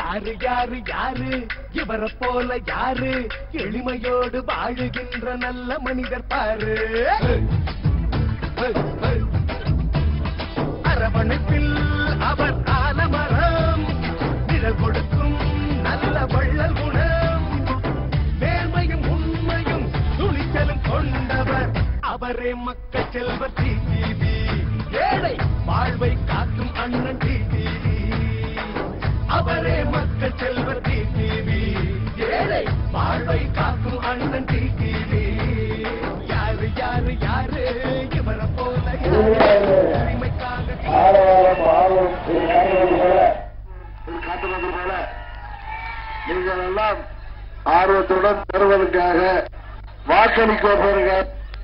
யாரு யாரு யாரு இவரை போல யாரு எளிமையோடு வாழுகின்ற நல்ல மனிதர் பாரு அரவணைப்பில் அவர் ஆலமரம் நிழல் கொடுக்கும் நல்ல வள்ளல் குணம் நேர்மையும் உண்மையும் துணிச்சலும் கொண்டவர் அவரே மக்கள் செல்வர் டிடிவி ஏழை வாழ்வை காக்கும் அண்ணன் டிடிவி அவரே மக்கள் செல்வர் டிடிவி ஏழை வாழ்வை காக்கும் அண்ணன் டிடிவி யாரு யாரு யாரு இவரை போல யாரு உரிமைக்காக ஆரவாரம் ஆர்வம் இது காட்டுவது போல இது காட்டுவது போல நீங்கள் எல்லாம் ஆர்வத்துடன் பெறுவதற்காக வாக்களிப்பதற்காக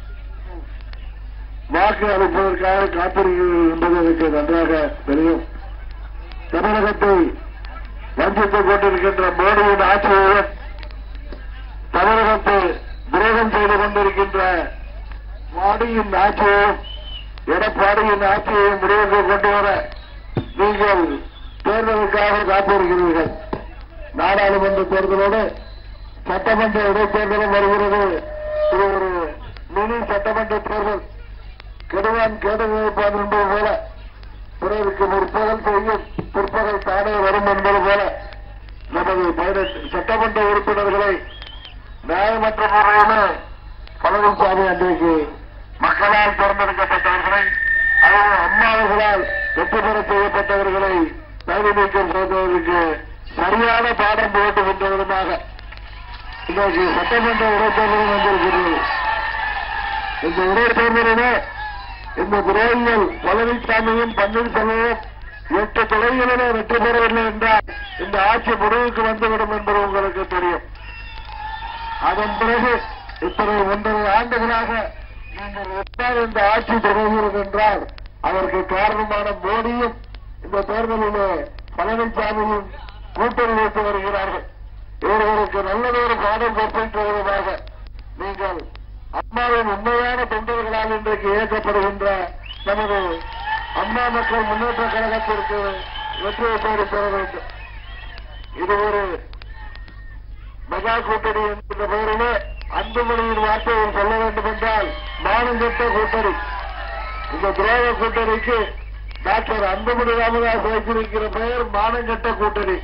வாக்கு அளிப்பதற்காக காத்திருக்கிறீர்கள் என்பது எனக்கு நன்றாக தெரியும் தமிழகத்தை வஞ்சித்துக் கொண்டிருக்கின்ற மோடியின் ஆட்சியுடன் தமிழகத்தை துரோகம் செய்து கொண்டிருக்கின்ற மோடியின் ஆட்சியையும் எடப்பாடியின் ஆட்சியை முடிவுக்கு கொண்டு வர நீங்கள் தேர்தலுக்காக காத்திருக்கிறீர்கள் நாடாளுமன்ற தேர்தலோடு சட்டமன்ற இடைத்தேர்தலும் வருகிறது இது ஒரு மினி சட்டமன்ற தேர்தல் கெடுவான் கேடு வைப்பான் என்பது போல பிறருக்கு முற்பகல் செய்யும் பிற்பகல் தானே வரும் என்பது போல நமது பதினெட்டு சட்டமன்ற உறுப்பினர்களை நியாயமற்ற முறையில் பழனிசாமி அன்றைக்கு மக்களால் தேர்ந்தெடுக்கப்பட்டவர்களை அல்லது அம்மாவர்களால் வெற்றி பெற செய்யப்பட்டவர்களை தகுதி நீக்கம் செய்தவர்களுக்கு சரியான பாடம் புகட்டுகின்ற விதமாக இன்றைக்கு சட்டமன்ற இடைத்தேர்தலும் வந்திருக்கிறது இந்த இடைத்தேர்தலிலே இந்த துரோகிகள் பழனிசாமியும் பன்னீர்செல்வமும் எட்டு தொலைகளிலே வெற்றி பெறவில்லை என்றால் இந்த ஆட்சி முடிவுக்கு வந்துவிடும் என்பது உங்களுக்கு தெரியும் அதன் பிறகு இத்தனை ஒன்றரை ஆண்டுகளாக நீங்கள் எவ்வாறு இந்த ஆட்சி தொடர்கிறது என்றால் அதற்கு காரணமான மோடியும் இந்த தேர்தலிலே பழனிசாமியும் கூட்டணி வைத்து வருகிறார்கள் இவர்களுக்கு நல்லதொரு பாடம் கற்பித்த விதமாக நீங்கள் அம்மாவின் உண்மையான தொண்டர்களால் இன்றைக்கு இயக்கப்படுகின்ற நமது அம்மா மக்கள் முன்னேற்ற கழகத்திற்கு வெற்றியை தேடி பெற வேண்டும் இது ஒரு மெகா கூட்டணி என்கின்ற பெயரிலே அன்புமணியின் வார்த்தையை சொல்ல வேண்டும் என்றால் மானங்கெட்ட கூட்டணி இந்த துரோக கூட்டணிக்கு டாக்டர் அன்புமணி ராமதாஸ் வைத்திருக்கிற பெயர் மானங்கெட்ட கூட்டணி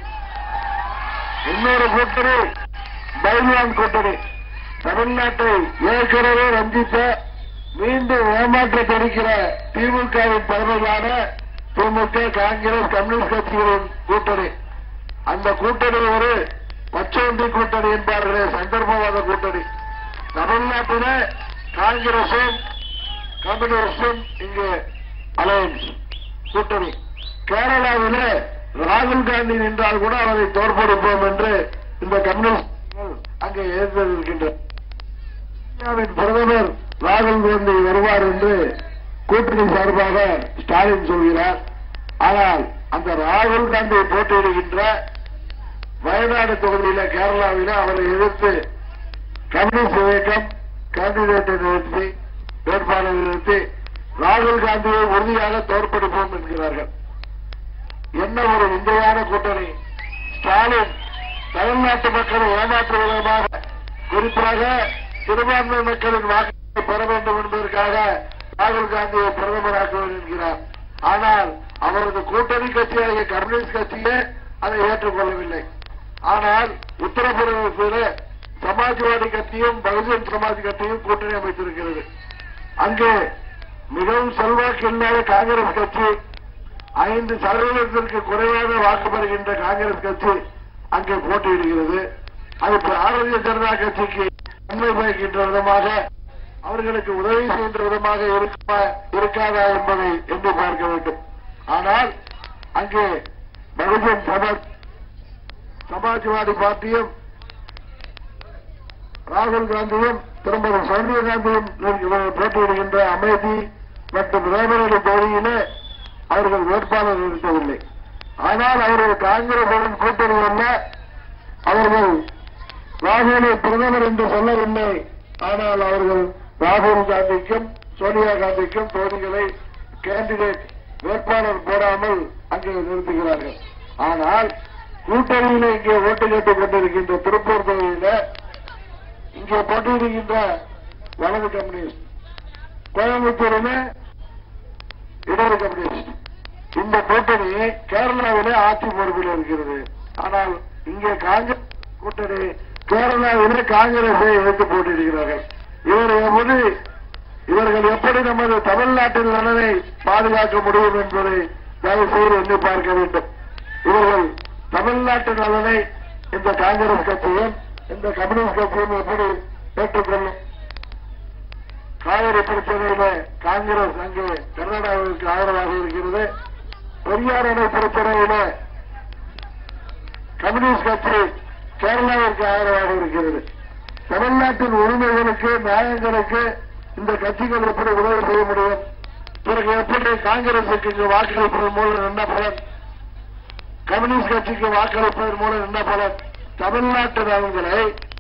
இன்னொரு கூட்டணி பைலியான் கூட்டணி தமிழ்நாட்டை ஏற்கனவே வஞ்சித்த மீண்டும் ஏமாற்ற தெரிக்கிற திமுகவின் தலைமையிலான திமுக காங்கிரஸ் கம்யூனிஸ்ட் கட்சிகளின் கூட்டணி அந்த கூட்டணி ஒரு பச்சோந்தி கூட்டணி என்பார்களே சந்தர்ப்பவாத கூட்டணி தமிழ்நாட்டில காங்கிரசும் கம்யூனிஸ்டும் இங்கு அலையன்ஸ் கூட்டணி கேரளாவிலே ராகுல் காந்தி நின்றால் கூட அவரை தோற்கடிப்போம் என்று இந்த கம்யூனிஸ்ட் அங்கே ஏற்பட்டிருக்கின்றனர் இந்தியாவின் பிரதமர் ராகுல் காந்தி வருவார் என்று கூட்டணி சார்பாக ஸ்டாலின் சொல்கிறார் ஆனால் அந்த ராகுல் காந்தி போட்டியிடுகின்ற வயநாடு தொகுதியில கேரளாவில அவரை எதிர்த்து கம்யூனிஸ்ட் இயக்கம் கேண்டிடேட்டை நிறுத்தி வேட்பாளரை நிறுத்தி ராகுல் காந்தியை உறுதியாக தோற்கடிப்போம் என்கிறார்கள் என்ன ஒரு விந்தையான கூட்டணி ஸ்டாலின் தமிழ்நாட்டு மக்களை ஏமாற்றும் விதமாக குறிப்பாக சிறுபான்மை மக்களின் வாக்குகளை பெற வேண்டும் என்பதற்காக ராகுல் காந்தியை பிரதமராக்குவது என்கிறார் ஆனால் அவரது கூட்டணி கட்சியாகிய கம்யூனிஸ்ட் கட்சியே அதை ஏற்றுக்கொள்ளவில்லை ஆனால் உத்தரப்பிரதேசத்தில் சமாஜ்வாடி கட்சியும் பகுஜன் சமாஜ் கட்சியும் கூட்டணி அமைத்திருக்கிறது அங்கே மிகவும் செல்வாக்கு இல்லாத காங்கிரஸ் கட்சி ஐந்து சதவீதத்திற்கு குறைவாக வாக்கு பெறுகின்ற காங்கிரஸ் கட்சி அங்கே போட்டியிடுகிறது அது பாரதிய ஜனதா கட்சிக்கு நன்மை பயக்கின்ற விதமாக அவர்களுக்கு உதவி செய்கின்ற விதமாக இருக்குமா இருக்காதா என்பதை எண்ணி பார்க்க வேண்டும் ஆனால் அங்கே பகுஜன் சமாஜ் சமாஜ்வாடி பார்ட்டியும் ராகுல் காந்தியும் திருமதி சோனியா காந்தியும் போட்டியிடுகின்ற அமைதி மற்றும் ரேபரேலி தொகுதியிலே அவர்கள் வேட்பாளர் இருக்கவில்லை ஆனால் அவர்கள் காங்கிரசுடன் கூட்டணி அல்ல அவர்கள் ராகுலை பிரதமர் என்று சொல்லவில்லை ஆனால் அவர்கள் ராகுல் காந்திக்கும் சோனியா காந்திக்கும் தொகுதிகளை கேண்டிடேட் வேட்பாளர் போடாமல் அங்கே நிறுத்துகிறார்கள் ஆனால் கூட்டணியில இங்கே ஓட்டு கேட்டுக் கொண்டிருக்கின்ற திருப்பூர் தொகுதியில இங்கே போட்டியிடுகின்ற வலது கம்யூனிஸ்ட் கோயம்புத்தூரில் இடது கம்யூனிஸ்ட் இந்த கூட்டணி கேரளாவிலே ஆட்சி பொறுப்பில் இருக்கிறது ஆனால் இங்கே காங்கிரஸ் கூட்டணி கேரளாவிலே காங்கிரஸை எதிர்த்து போட்டியிடுகிறார்கள் இவர் எப்படி இவர்கள் எப்படி நமது தமிழ்நாட்டின் நலனை பாதுகாக்க முடியும் என்பதை தயவு செய்து எண்ணி பார்க்க வேண்டும் இவர்கள் தமிழ்நாட்டு நலனை இந்த காங்கிரஸ் கட்சியும் இந்த கம்யூனிஸ்ட் கட்சியும் எப்படி ஏற்றுக்கொள்ளும் காவிரி பிரச்சனையில காங்கிரஸ் அங்கே கர்நாடகாவிற்கு ஆதரவாக இருக்கிறது பெரியார் அணை பிரச்சனையில கம்யூனிஸ்ட் கட்சி கேரளாவிற்கு ஆதரவாக இருக்கிறது தமிழ்நாட்டின் உரிமைகளுக்கு நியாயங்களுக்கு இந்த கட்சிகள் எப்படி உதவி செய்ய முடியும் பிறகு எப்படி காங்கிரசுக்கு இங்கு வாக்களிப்பதன் மூலம் என்ன பலன் கம்யூனிஸ்ட் கட்சிக்கு வாக்களிப்பதன் மூலம் என்ன பலன் தமிழ்நாட்டு நலன்களை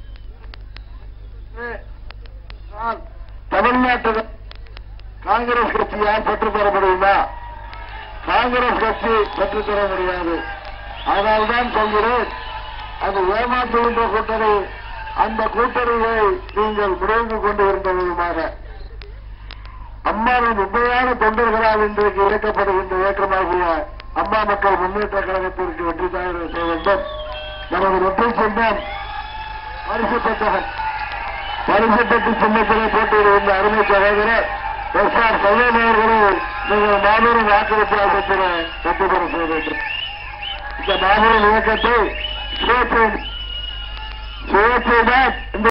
நான் தமிழ்நாட்டு காங்கிரஸ் கட்சியால் பெற்றுத்தர முடியுமா காங்கிரஸ் கட்சி பெற்றுத்தர முடியாது அதனால்தான் சொல்கிறேன் அது ஏமாற்றுகின்ற கூட்டணி அந்த கூட்டணியை நீங்கள் முடிவு கொண்டு இருந்த விதமாக அம்மாவின் உண்மையான தொண்டர்களால் இன்றைக்கு இயக்கப்படுகின்ற இயக்கமாகிய அம்மா மக்கள் முன்னேற்ற கழகத்திற்கு வெற்றி தயார் செய்ய வேண்டும் நமது வெற்றி சொந்தம் பரிசு பெற்றவன் பரிசு பெற்று சின்னத்திலே போட்டியிடுகின்ற அருமை சகோதரர் எஸ் ஆர் சையன் அவர்களை நீங்கள் மாபெரும் வாக்களிப்பு அளித்திட வெற்றி பெற செய்ய வேண்டும் இந்த மாபெரும் இயக்கத்தை சுயேட்சை சுயேட்சை தான் இந்த